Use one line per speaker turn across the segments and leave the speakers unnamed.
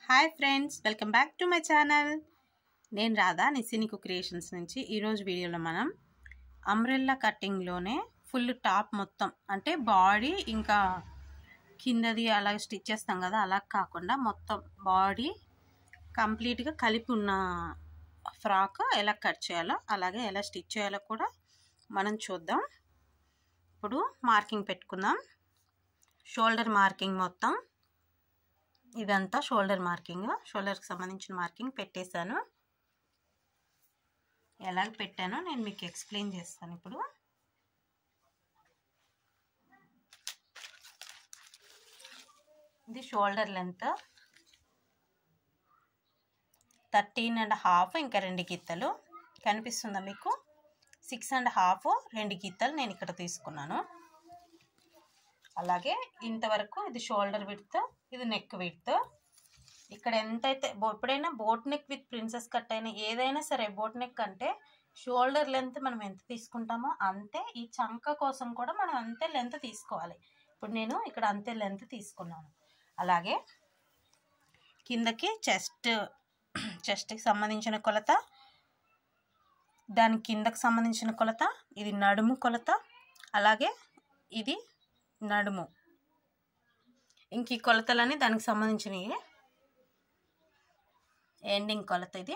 hi friends welcome back to my channel నేను Radha నిసినికు creations నుంచి ఈరోజు వీడియోలో మనం అంబ్రెల్లా కటింగ్లోనే ఫుల్ టాప్ మొత్తం అంటే బాడీ ఇంకా కిందది అలా స్టిచ్ చేస్తాం కదా అలా కాకుండా మొత్తం బాడీ కంప్లీట్గా కలిపి ఉన్న ఫ్రాక్ ఎలా కట్ చేయాలో అలాగే ఎలా స్టిచ్ చేయాలో కూడా మనం చూద్దాం ఇప్పుడు మార్కింగ్ పెట్టుకుందాం షోల్డర్ మార్కింగ్ మొత్తం ఇదంతా షోల్డర్ మార్కింగ్ షోల్డర్కి సంబంధించిన మార్కింగ్ పెట్టేశాను ఎలా పెట్టానో నేను మీకు ఎక్స్ప్లెయిన్ చేస్తాను ఇప్పుడు ఇది shoulder length thirteen and half ఇంకా రెండు గీతలు కనిపిస్తుందా మీకు సిక్స్ అండ్ హాఫ్ రెండు గీతలు నేను ఇక్కడ తీసుకున్నాను అలాగే ఇంతవరకు ఇది షోల్డర్ విడ్త్ ఇది నెక్ విడ్త్ ఇక్కడ ఎంతైతే ఎప్పుడైనా boat neck with princess cut అయినా ఏదైనా సరే బోట్ నెక్ అంటే షోల్డర్ లెంత్ మనం ఎంత తీసుకుంటామో అంతే ఈ చంక కోసం కూడా మనం అంతే లెంత్ తీసుకోవాలి ఇప్పుడు నేను ఇక్కడ అంతే లెంత్ తీసుకున్నాను అలాగే కిందకి చెస్ట్ చెస్ట్కి సంబంధించిన కొలత దాని కిందకి సంబంధించిన కొలత ఇది నడుము కొలత అలాగే ఇది నడుము ఇంక ఈ కొలతలని దానికి సంబంధించినవి ఎండింగ్ కొలత ఇది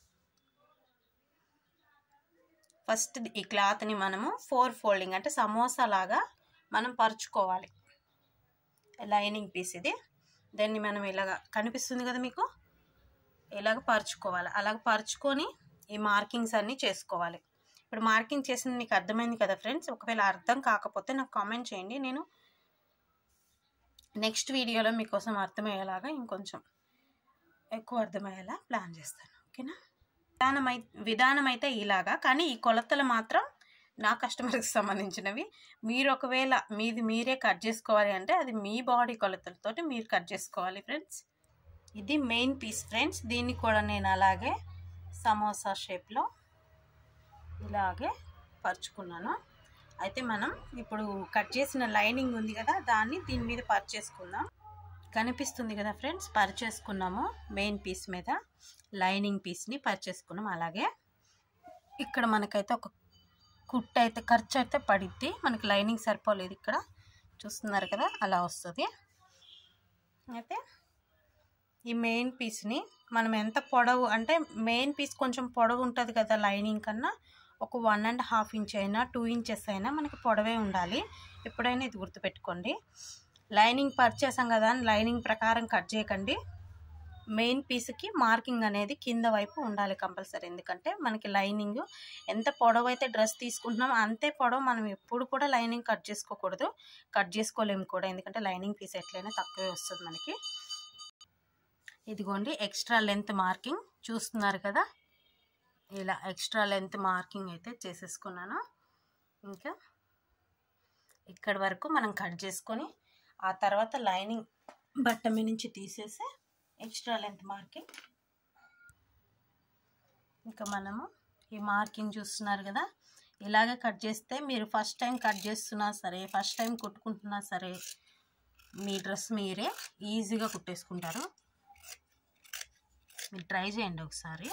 ఫస్ట్ ఈ క్లాత్ని మనము ఫోర్ ఫోల్డింగ్ అంటే సమోసా లాగా మనం పరుచుకోవాలి లైనింగ్ పీస్ ఇది దాన్ని మనం ఇలాగ కనిపిస్తుంది కదా మీకు ఇలాగ పరుచుకోవాలి అలాగ పరుచుకొని ఈ మార్కింగ్స్ అన్నీ చేసుకోవాలి ఇప్పుడు మార్కింగ్ చేసింది మీకు అర్థమైంది కదా ఫ్రెండ్స్ ఒకవేళ అర్థం కాకపోతే నాకు కామెంట్ చేయండి నేను నెక్స్ట్ వీడియోలో మీకోసం అర్థమయ్యేలాగా ఇంకొంచెం ఎక్కువ అర్థమయ్యేలా ప్లాన్ చేస్తాను ఓకేనా విధానం అయి విధానం అయితే ఇలాగా కానీ ఈ కొలతలు మాత్రం నా కస్టమర్కి సంబంధించినవి మీరు ఒకవేళ మీది మీరే కట్ చేసుకోవాలి అంటే అది మీ బాడీ కొలతలతోటి మీరు కట్ చేసుకోవాలి ఫ్రెండ్స్ ఇది మెయిన్ పీస్ ఫ్రెండ్స్ దీన్ని కూడా నేను అలాగే సమోసా షేప్లో ఇలాగే పరుచుకున్నాను అయితే మనం ఇప్పుడు కట్ చేసిన లైనింగ్ ఉంది కదా దాన్ని దీని మీద పర్చేసుకుందాం కనిపిస్తుంది కదా ఫ్రెండ్స్ పర్చేసుకున్నాము మెయిన్ పీస్ మీద లైనింగ్ పీస్ని పర్చేసుకున్నాం అలాగే ఇక్కడ మనకైతే ఒక కుట్ అయితే ఖర్చు అయితే పడిద్ది మనకి లైనింగ్ సరిపోలేదు ఇక్కడ చూస్తున్నారు కదా అలా వస్తుంది అయితే ఈ మెయిన్ పీస్ని మనం ఎంత పొడవు అంటే మెయిన్ పీస్ కొంచెం పొడవు ఉంటుంది కదా లైనింగ్ కన్నా ఒక వన్ అండ్ హాఫ్ ఇంచ్ అయినా టూ ఇంచెస్ అయినా మనకి పొడవే ఉండాలి ఎప్పుడైనా ఇది గుర్తుపెట్టుకోండి లైనింగ్ పర్చేసాం కదా అని లైనింగ్ ప్రకారం కట్ చేయకండి మెయిన్ పీస్కి మార్కింగ్ అనేది కింద వైపు ఉండాలి కంపల్సరీ ఎందుకంటే మనకి లైనింగ్ ఎంత పొడవు అయితే డ్రెస్ తీసుకుంటున్నామో అంతే పొడవు మనం ఎప్పుడు కూడా లైనింగ్ కట్ చేసుకోకూడదు కట్ చేసుకోలేము కూడా ఎందుకంటే లైనింగ్ పీస్ ఎట్లయినా తక్కువే వస్తుంది మనకి ఇదిగోండి ఎక్స్ట్రా లెంత్ మార్కింగ్ చూస్తున్నారు కదా ఇలా ఎక్స్ట్రా లెంత్ మార్కింగ్ అయితే చేసేసుకున్నాను ఇంకా ఇక్కడ వరకు మనం కట్ చేసుకొని ఆ తర్వాత లైనింగ్ బట్ట మీద నుంచి తీసేసి ఎక్స్ట్రా లెంత్ మార్కింగ్ ఇంకా మనము ఈ మార్కింగ్ చూస్తున్నారు కదా ఇలాగే కట్ చేస్తే మీరు ఫస్ట్ టైం కట్ చేస్తున్నా సరే ఫస్ట్ టైం కుట్టుకుంటున్నా సరే మీ డ్రెస్ మీరే ఈజీగా కుట్టేసుకుంటారు మీరు ట్రై చేయండి ఒకసారి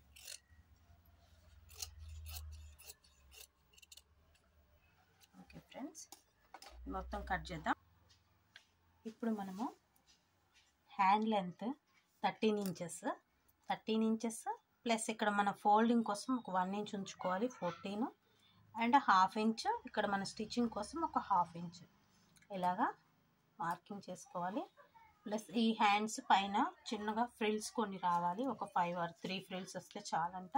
ఓకే ఫ్రెండ్స్ మొత్తం కట్ చేద్దాం ఇప్పుడు మనము hand length thirteen inches thirteen inches plus ఇక్కడ మన ఫోల్డింగ్ కోసం ఒక వన్ ఇంచ్ ఉంచుకోవాలి ఫోర్టీన్ అండ్ హాఫ్ ఇంచ్ ఇక్కడ మన స్టిచ్చింగ్ కోసం ఒక హాఫ్ ఇంచ్ ఇలాగా మార్కింగ్ చేసుకోవాలి ప్లస్ ఈ హ్యాండ్స్ పైన చిన్నగా ఫ్రిల్స్ కొన్ని రావాలి ఒక ఫైవ్ ఆర్ త్రీ ఫ్రిల్స్ వస్తే చాలంట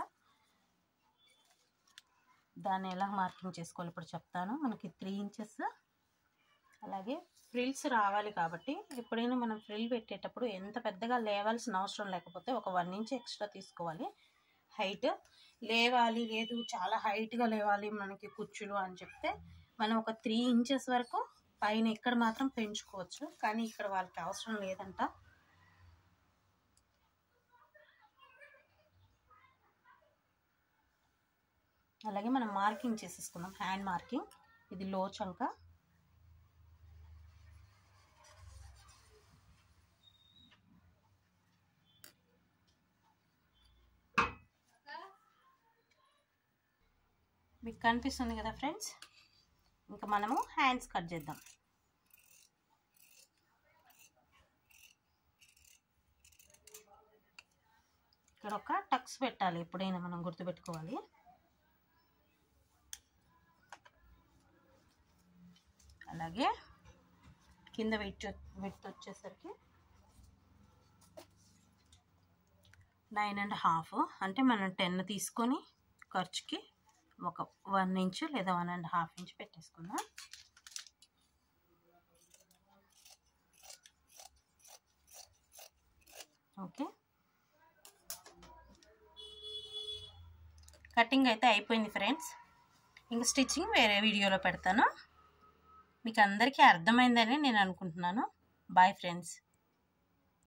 దాన్ని ఎలా మార్కింగ్ చేసుకోవాలి ఇప్పుడు చెప్తాను మనకి త్రీ ఇంచెస్ అలాగే ఫ్రిల్స్ రావాలి కాబట్టి ఎప్పుడైనా మనం ఫ్రిల్ పెట్టేటప్పుడు ఎంత పెద్దగా లేవాల్సిన అవసరం లేకపోతే ఒక వన్ ఇంచ్ ఎక్స్ట్రా తీసుకోవాలి హైట్ లేవాలి లేదు చాలా హైట్గా లేవాలి మనకి కుచ్చులు అని చెప్తే మనం ఒక త్రీ ఇంచెస్ వరకు పైన ఇక్కడ మాత్రం పెంచుకోవచ్చు కానీ ఇక్కడ వాళ్ళకి అవసరం లేదంట అలాగే మనం మార్కింగ్ చేసేసుకుందాం హ్యాండ్ మార్కింగ్ ఇది లో చంక మీకు కనిపిస్తుంది కదా ఫ్రెండ్స్ ఇంకా మనము హ్యాండ్స్ కట్ చేద్దాం ఇక్కడ ఒక టక్స్ పెట్టాలి ఎప్పుడైనా మనం గుర్తుపెట్టుకోవాలి అలాగే కింద వెయిట్ వెయిట్ వచ్చేసరికి నైన్ అండ్ హాఫ్ అంటే మనం టెన్ తీసుకొని ఖర్చుకి ఒక వన్ ఇంచ్ లేదా వన్ అండ్ హాఫ్ ఇంచ్ పెట్టేసుకుందాం ఓకే కటింగ్ అయితే అయిపోయింది ఫ్రెండ్స్ ఇంకా స్టిచ్చింగ్ వేరే వీడియోలో పెడతాను మీకు అందరికీ అర్థమైందని నేను అనుకుంటున్నాను బాయ్ ఫ్రెండ్స్